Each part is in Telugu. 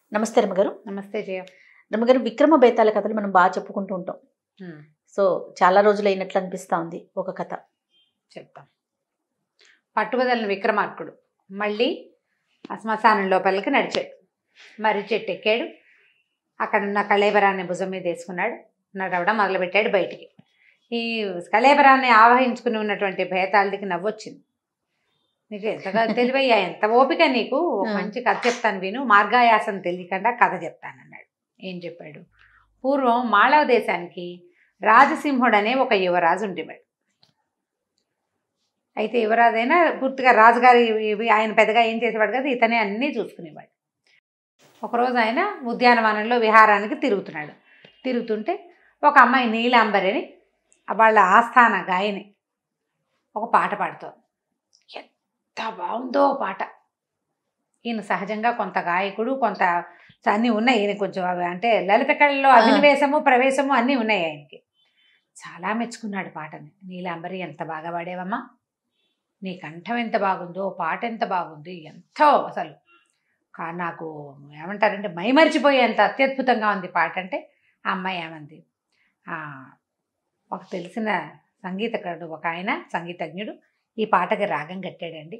నమస్తే రమ్మగారు నమస్తే జయ రమ్మగారు విక్రమ బేతాల కథలు మనం బాగా చెప్పుకుంటూ ఉంటాం సో చాలా రోజులు అయినట్లు అనిపిస్తా ఉంది ఒక కథ చెప్తాం పట్టుబదలని విక్రమార్కుడు మళ్ళీ ఆ శ్మశానం లోపలికి నడిచాడు మరి చెట్టు ఎక్కాడు అక్కడ ఉన్న కళేబరాన్ని భుజం మీద వేసుకున్నాడు నడవడం మొదలుపెట్టాడు బయటికి ఈ కళేబరాన్ని ఆవహించుకుని ఉన్నటువంటి భేతాళికి నవ్వొచ్చింది నీకు ఎంతగా తెలివయ్యా ఎంత ఓపిక నీకు ఒక ఆ. మంచి కథ చెప్తాను విను మార్గాయాసం తెలియకుండా కథ చెప్తానన్నాడు ఏం చెప్పాడు పూర్వం మాళవ దేశానికి రాజసింహుడు అనే ఒక యువరాజు ఉండేవాడు అయితే యువరాజైనా పూర్తిగా రాజుగారి ఇవి ఆయన పెద్దగా ఏం చేసేవాడు కదా ఇతనే అన్నీ చూసుకునేవాడు ఒకరోజు ఆయన ఉద్యానవనంలో విహారానికి తిరుగుతున్నాడు తిరుగుతుంటే ఒక అమ్మాయి నీలాంబరిని వాళ్ళ ఆస్థాన గాయని ఒక పాట పాడుతోంది ఎంత బాగుందో పాట ఈయన సహజంగా కొంత గాయకుడు కొంత అన్నీ ఉన్నాయి ఈయన కొంచెం అవి అంటే లలిత కళలో అభినవేశము ప్రవేశము అన్నీ ఉన్నాయి ఆయనకి చాలా మెచ్చుకున్నాడు పాటని నీలాంబరి ఎంత బాగా పాడేవమ్మా నీ కంఠం ఎంత బాగుందో పాట ఎంత బాగుంది ఎంతో అసలు కా నాకు ఏమంటారంటే మైమరిచిపోయేంత అత్యద్భుతంగా ఉంది పాట అంటే ఆ అమ్మాయి ఏమంది "ఆ, ఒక తెలిసిన సంగీతకారుడు ఒక ఆయన సంగీతజ్ఞుడు ఈ పాటకి రాగం కట్టాడండి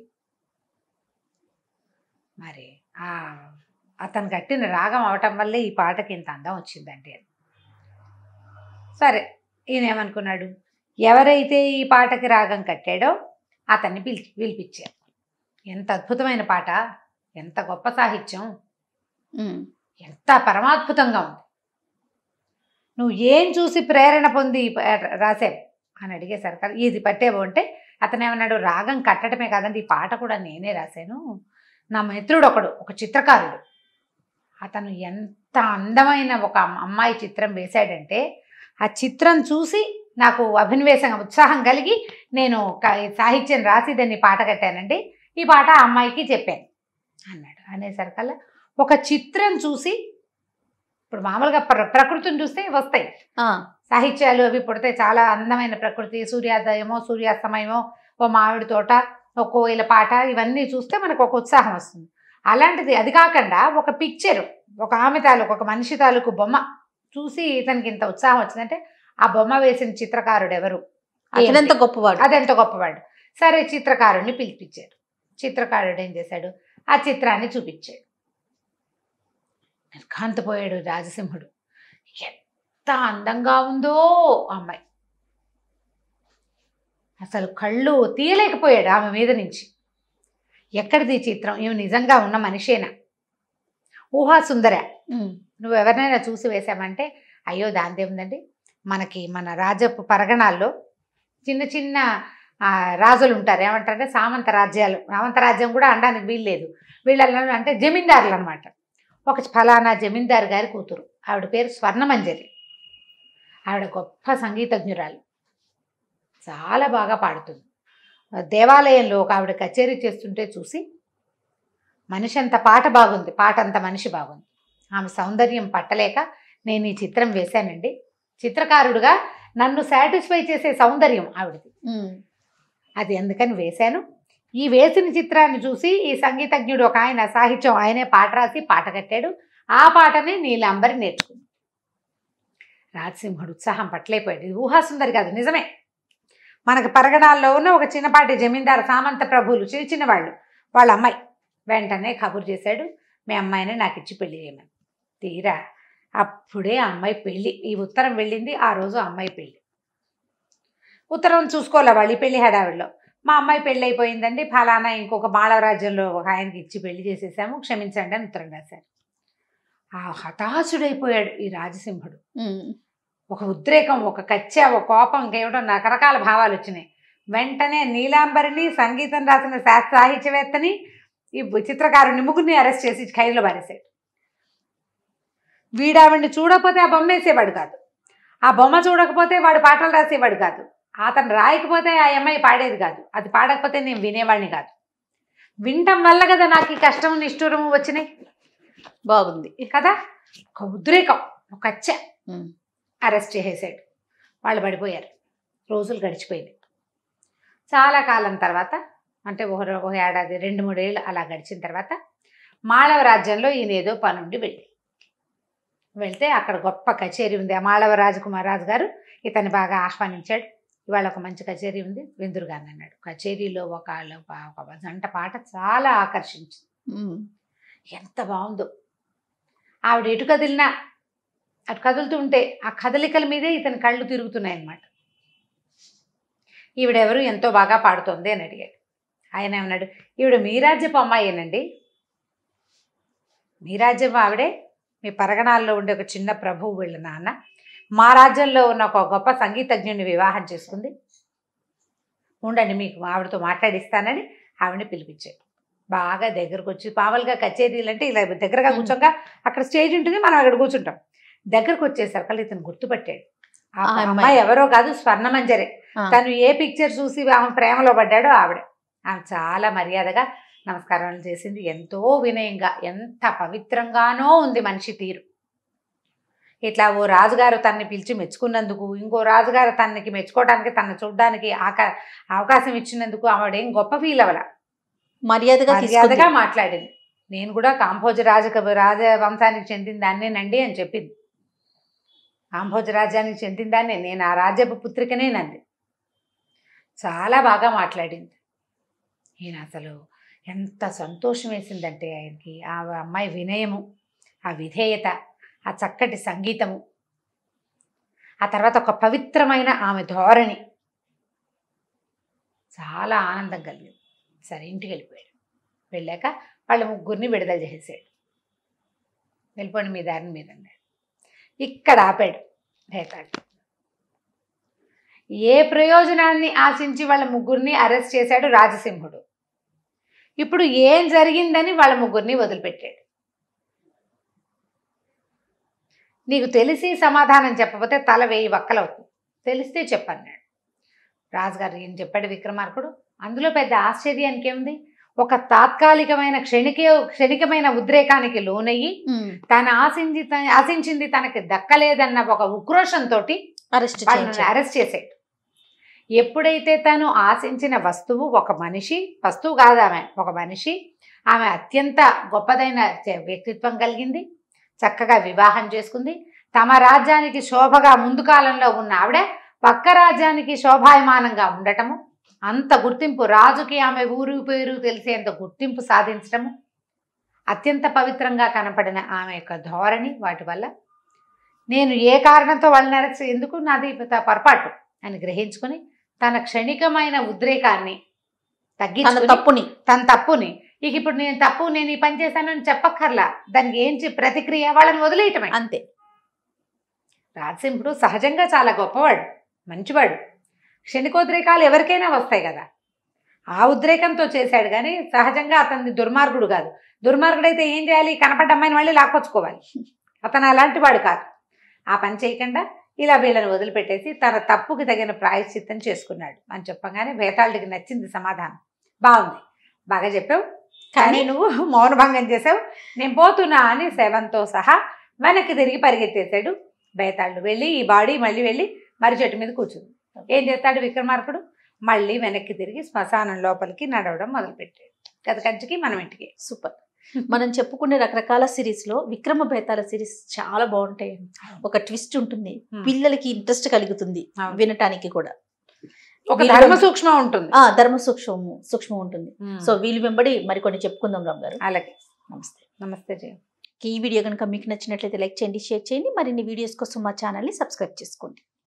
మరి ఆ అతను కట్టిన రాగం అవటం వల్లే ఈ పాటకి ఇంత అందం వచ్చిందండి అని సరే ఈయన ఏమనుకున్నాడు ఎవరైతే ఈ పాటకి రాగం కట్టాడో అతన్ని పిలిచి పిలిపించారు ఎంత అద్భుతమైన పాట ఎంత గొప్ప సాహిత్యం ఉమ్, ఎంత పరమాద్భుతంగా ఉంది నువ్వు ఏం చూసి ప్రేరణ పొంది ఈ పా- రాసావు అని అడిగేసరికి "అది ఇది పట్టేవు అంటే అతను ఏమన్నాడు రాగం కట్టడమే కాదండి ఈ పాట కూడా నేనే రాశాను నా మిత్రుడు ఒకడు ఒక చిత్రకారుడు అతను ఎంత అందమైన ఒక అమ్- అమ్మాయి చిత్రం వేశాడంటే ఆ చిత్రం చూసి నాకు అభినవేశం ఉత్సాహం కలిగి నేను క- సాహిత్యం రాసి దాన్ని పాట కట్టానండి ఈ పాట ఆ అమ్మాయికి చెప్పాను అన్నాడు అనేసరికల్లా ఒక చిత్రం చూసి ఇప్పుడు మామూలుగా ప్ర ప్రకృతిని చూస్తే వస్తాయి ఆ, సాహిత్యాలు అవి పుడితే చాలా అందమైన ప్రకృతి సూర్యోదయమో సూర్యాస్తమయమో ఓ మామిడి తోట ఒక కోయిల పాట ఇవన్నీ చూస్తే మనకు ఒక ఉత్సాహం వస్తుంది అలాంటిది అది కాకుండా ఒక పిక్చర్ ఒక ఆమె తాలూకు ఒక మనిషి తాలూకు బొమ్మ చూసి ఇతనికి ఇంత ఉత్సాహం వచ్చిందంటే ఆ బొమ్మ వేసిన చిత్రకారుడు ఎవరు అతనెంత గొప్పవాడు అదెంత గొప్పవాడు సరే చిత్రకారుడిని పిలిపించాడు చిత్రకారుడు ఏం చేశాడు ఆ చిత్రాన్ని చూపించాడు నిర్ఘాంతపోయాడు రాజసింహుడు ఎంత అందంగా ఉందో ఆ అమ్మాయి అసలు కళ్ళు తీయలేకపోయాడు ఆమె మీద నుంచి ఎక్కడిది ఈ చిత్రం ఈమె నిజంగా ఉన్న మనిషేనా ఊహా సుందర ఉమ్, నువ్వు ఎవరినైనా చూసి వేసామంటే అయ్యో దాందే ఉందండి మనకి మన రాజపు పరగణాల్లో చిన్న చిన్న ఆ, రాజులు ఉంటారు ఏమంటారంటే సామంత రాజ్యాలు సామంత రాజ్యం కూడా అనడానికి వీల్లేదు వీళ్ళ అంటే జమీందారులు అనమాట ఒక ఫలానా జమీందారు గారి కూతురు ఆవిడ పేరు స్వర్ణమంజరి ఆవిడ గొప్ప సంగీతజ్ఞురాలు చాలా బాగా పాడుతుంది దేవాలయంలో ఒక ఆవిడ కచేరీ చేస్తుంటే చూసి మనిషి అంత పాట బాగుంది పాట అంత మనిషి బాగుంది ఆమె సౌందర్యం పట్టలేక నేను ఈ చిత్రం వేశానండి చిత్రకారుడుగా నన్ను సాటిస్ఫై చేసే సౌందర్యం ఆవిడది ఉమ్, అది అందుకని వేశాను ఈ వేసిన చిత్రాన్ని చూసి ఈ సంగీతజ్ఞుడు ఒక ఆయన సాహిత్యం ఆయనే పాట రాసి పాట కట్టాడు ఆ పాటని నీలాంబరి నేర్చుకుంది రాజసింహుడు ఉత్సాహం పట్టలేకపోయాడు ఇది ఊహాసుందరి కాదు నిజమే మనకు పరగణాల్లో ఉన్న ఒక చిన్నపాటి జమీందారు సామంత ప్రభువులు చిన్న చిన్న వాళ్ళు వాళ్ళ అమ్మాయి వెంటనే కబురు చేశాడు మీ అమ్మాయిని నాకు ఇచ్చి పెళ్లి చేయమని తీరా అప్పుడే ఆ అమ్మాయి పెళ్ళి ఈ ఉత్తరం వెళ్ళింది ఆ రోజు ఆ అమ్మాయి పెళ్ళి ఉత్తరం చూసుకోలే వాళ్ళు ఈ పెళ్లి హడావిడిలో మా అమ్మాయి పెళ్ళి అయిపోయిందండి ఫలానా ఇంకొక మాళవరాజ్యంలో ఒక ఆయనకి ఇచ్చి పెళ్లి చేసేసాము క్షమించండి అని ఉత్తరం రాశారు ఆ హతాశుడైపోయాడు ఈ రాజసింహుడు ఉమ్, ఒక ఉద్రేకం ఒక కచ్చ ఒక కోపం ఇంకేమిటో రకరకాల భావాలు వచ్చినాయి వెంటనే నీలాంబరిని సంగీతం రాసిన శాస్త్ర సాహిత్యవేత్తని ఈ చిత్రకారుని ముగ్గురిని అరెస్ట్ చేసి ఖైదులో పారేశాడు వీడావిడిని చూడకపోతే ఆ బొమ్మ వేసేవాడు కాదు ఆ బొమ్మ చూడకపోతే వాడు పాటలు రాసేవాడు కాదు అతను రాయకపోతే ఆ అమ్మాయి పాడేది కాదు అది పాడకపోతే నేను వినేవాడిని కాదు వినటం వల్ల కదా నాకు ఈ కష్టం నిష్ఠూరము వచ్చినాయి బాగుంది కదా ఒక ఉద్రేకం ఒక కచ్చ ఉమ్, అరెస్ట్ చేసేసాడు వాళ్ళు పడిపోయారు రోజులు గడిచిపోయింది చాలా కాలం తర్వాత అంటే ఒక ఒక ఏడాది రెండు మూడేళ్ళు అలా గడిచిన తర్వాత మాళవ రాజ్యంలో ఈయన ఏదో పనుండి వెళ్ళి వెళ్తే అక్కడ గొప్ప కచేరీ ఉంది ఆ మాళవ రాజకుమార్ రాజు గారు ఇతన్ని బాగా ఆహ్వానించాడు ఇవాళ ఒక మంచి కచేరీ ఉంది విందురుగాని అన్నాడు కచేరీలో ఒక ఒక జంట పాట చాలా ఆకర్షించింది ఉమ్. ఎంత బాగుందో ఆవిడ ఎటు కదిలినా అటు కదులుతూ ఉంటే ఆ కదలికల మీదే ఇతని కళ్ళు తిరుగుతున్నాయి అన్నమాట ఈవిడెవరు ఎంతో బాగా పాడుతోంది అని అడిగాడు ఆయన ఏమన్నాడు ఈవిడ మీ రాజ్యపు అమ్మాయేనండి మీ రాజ్యం ఆవిడే మీ పరగణాల్లో ఉండే ఒక చిన్న ప్రభువు వీళ్ళ నాన్న మా రాజ్యంలో ఉన్న ఒక గొప్ప సంగీతజ్ఞుని వివాహం చేసుకుంది ఉండండి మీకు ఆవిడతో మాట్లాడిస్తానని ఆవిడని పిలిపించాడు బాగా దగ్గరకు వచ్చి మామూలుగా కచేరీలు అంటే ఇలా దగ్గరగా కూర్చోగా అక్కడ స్టేజ్ ఉంటుంది మనం అక్కడ కూర్చుంటాం దగ్గరకు వచ్చేసరికి ఇతను గుర్తుపట్టాడు ఆ ఆ అమ్మాయి. అమ్మాయి ఎవరో కాదు స్వర్ణమంజరే ఆ. తను ఏ పిక్చర్ చూసి ఆమె ప్రేమలో పడ్డాడో ఆవిడ ఆమె చాలా మర్యాదగా నమస్కారాలు చేసింది ఎంతో వినయంగా ఎంత పవిత్రంగానో ఉంది మనిషి తీరు ఇట్లా ఓ రాజుగారు తనని పిలిచి మెచ్చుకున్నందుకు ఇంకో రాజుగారు తనకి మెచ్చుకోవడానికి తనను చూడడానికి ఆక అవకాశం ఇచ్చినందుకు ఆవిడేం గొప్ప ఫీల్ అవ్వాల మర్యాదగా మర్యాదగా తీసుకుంది. మాట్లాడింది నేను కూడా కాంభోజ రాజ రాజ వంశానికి చెందిన దాన్నేనండి అని చెప్పింది కాంభోజ రాజ్యానికి చెందిన దాన్నే నేను ఆ రాజ్యపు పుత్రికనేనంది చాలా బాగా మాట్లాడింది ఈయన అసలు ఎంత సంతోషం వేసిందంటే ఆయనకి ఆ అమ్మాయి వినయము ఆ విధేయత ఆ చక్కటి సంగీతము ఆ తర్వాత ఒక పవిత్రమైన ఆమె ధోరణి చాలా ఆనందం కలిగింది సరే ఇంటికి వెళ్ళిపోయాడు వెళ్ళాక వాళ్ళ ముగ్గురిని విడుదల చేసేసాడు వెళ్ళిపోండి మీ దారిని మీరు అన్నాడు ఇక్కడ ఆపాడు భేతాడు ఏ ప్రయోజనాన్ని ఆశించి వాళ్ళ ముగ్గురిని అరెస్ట్ చేశాడు రాజసింహుడు ఇప్పుడు ఏం జరిగిందని వాళ్ళ ముగ్గురిని వదిలిపెట్టాడు నీకు తెలిసి సమాధానం చెప్పకపోతే తల వేయి వక్కలవుతుంది తెలిస్తే చెప్పన్నాడు రాజుగారు ఏం చెప్పాడు విక్రమార్కుడు అందులో పెద్ద ఆశ్చర్యానికి ఏముంది ఒక తాత్కాలికమైన క్షణిక క్షణికమైన ఉద్రేకానికి లోనయ్యి ఉమ్. తను ఆశించి ఆశించింది తనకి దక్కలేదన్న ఒక ఉక్రోషంతో అరెస్ట్ వాళ్ళని చేయించారు అరెస్ట్ చేసాడు ఎప్పుడైతే తను ఆశించిన వస్తువు ఒక మనిషి వస్తువు కాదు ఆమె ఒక మనిషి ఆమె అత్యంత గొప్పదైన చ- వ్యక్తిత్వం కలిగింది చక్కగా వివాహం చేసుకుంది తమ రాజ్యానికి శోభగా ముందు కాలంలో ఉన్న ఆవిడ పక్క రాజ్యానికి శోభాయమానంగా ఉండటము అంత గుర్తింపు రాజుకి ఆమె ఊరు పేరు తెలిసేంత గుర్తింపు సాధించటము అత్యంత పవిత్రంగా కనపడిన ఆమె యొక్క ధోరణి వాటి వల్ల నేను ఏ కారణంతో వాళ్ళని అరెస్ట్ ఎందుకు నాది త- పొరపాటు అని గ్రహించుకొని తన క్షణికమైన ఉద్రేకాన్ని తన తగ్గించుకుని తప్పుని తన తప్పుని ఇక ఇప్పుడు నేను తప్పు నేను ఈ పని చేశానని చెప్పక్కర్లా దానికి ఏం చె- ప్రతిక్రియ వాళ్ళని వదిలేయటమే అంతే రాజసింహుడు సహజంగా చాలా గొప్పవాడు మంచివాడు క్షణికోద్రేకాలు ఎవరికైనా వస్తాయి కదా ఆ ఉద్రేకంతో చేశాడు కానీ సహజంగా అతన్ని దుర్మార్గుడు కాదు దుర్మార్గుడైతే ఏం చేయాలి కనపడ్డ అమ్మాయిని మళ్ళీ లాక్కొచ్చుకోవాలి అతను అలాంటి వాడు కాదు ఆ పని చేయకుండా ఇలా వీళ్ళని వదిలిపెట్టేసి తన తప్పుకి తగిన ప్రాయశ్చిత్తం చేసుకున్నాడు అని చెప్పగానే వేతాళుడికి నచ్చింది సమాధానం బాగుంది బాగా చెప్పావు కానీ నువ్వు మౌనభంగం చేసావు నేను పోతున్నా అని శవంతో సహా వెనక్కి తిరిగి పరిగెత్తేశాడు బేతాళుడు వెళ్ళి ఈ బాడీ మళ్ళీ వెళ్ళి మర్రి చెట్టు మీద కూర్చుంది ఏం చేస్తాడు విక్రమార్కుడు మళ్ళీ వెనక్కి తిరిగి శ్మశానం లోపలికి నడవడం మొదలుపెట్టాడు గత కంచికి మనం ఇంటికి సూపర్ మనం చెప్పుకునే రకరకాల సిరీస్ లో విక్రమ బేతాల సిరీస్ చాలా బాగుంటాయి ఒక ట్విస్ట్ ఉంటుంది Hmm. పిల్లలకి ఇంట్రెస్ట్ కలుగుతుంది అవును. వినటానికి కూడా ఒక వీళ్ళు- ధర్మ సూక్ష్మం ఉంటుంది ఆ ధర్మ సూక్ష్మము సూక్ష్మం ఉంటుంది సో సో వీళ్ళు వెంబడి మరికొన్ని చెప్పుకుందాం రామ్ గారు అలాగే నమస్తే నమస్తే జయ ఈ వీడియో కనుక మీకు నచ్చినట్లయితే లైక్ చేయండి షేర్ చేయండి మరిన్ని వీడియోస్ కోసం మా ఛానల్ని సబ్స్క్రైబ్ చేసుకోండి